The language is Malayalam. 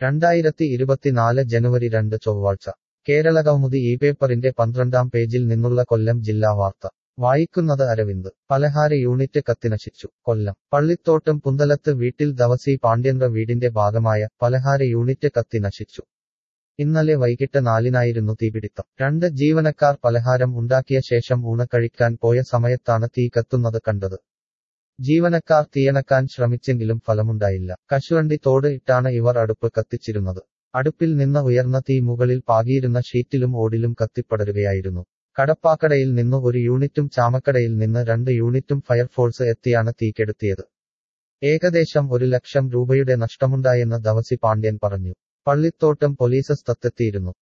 രണ്ടായിരത്തി ഇരുപത്തിനാല് ജനുവരി രണ്ട് ചൊവ്വാഴ്ച കേരളകൗമുദി ഈ പേപ്പറിന്റെ പന്ത്രണ്ടാം പേജിൽ നിന്നുള്ള കൊല്ലം ജില്ലാ വാർത്ത വായിക്കുന്നത് അരവിന്ദ് പലഹാര യൂണിറ്റ് കത്തിനശിച്ചു കൊല്ലം പള്ളിത്തോട്ടം പുന്തലത്ത് വീട്ടിൽ ദവസി പാണ്ഡ്യൻറ വീടിന്റെ ഭാഗമായ പലഹാര യൂണിറ്റ് കത്തി നശിച്ചു ഇന്നലെ വൈകിട്ട് നാലിനായിരുന്നു തീപിടിത്തം രണ്ട് ജീവനക്കാർ പലഹാരം ഉണ്ടാക്കിയ ശേഷം ഊണ് കഴിക്കാൻ പോയ സമയത്താണ് തീ കത്തുന്നത് കണ്ടത് ജീവനക്കാർ തീയണക്കാൻ ശ്രമിച്ചെങ്കിലും ഫലമുണ്ടായില്ല കശുവണ്ടി തോട് ഇട്ടാണ് ഇവർ അടുപ്പ് കത്തിച്ചിരുന്നത് അടുപ്പിൽ നിന്ന് ഉയർന്ന തീ മുകളിൽ പാകിയിരുന്ന ഷീറ്റിലും ഓടിലും കത്തിപ്പടരുകയായിരുന്നു കടപ്പാക്കടയിൽ നിന്ന് ഒരു യൂണിറ്റും ചാമക്കടയിൽ നിന്ന് രണ്ട് യൂണിറ്റും ഫയർഫോഴ്സ് എത്തിയാണ് തീ കെടുത്തിയത് ഏകദേശം ഒരു ലക്ഷം രൂപയുടെ നഷ്ടമുണ്ടായെന്ന് ദവസി പാണ്ഡ്യൻ പറഞ്ഞു പള്ളിത്തോട്ടം പോലീസ് സ്ഥത്തെത്തിയിരുന്നു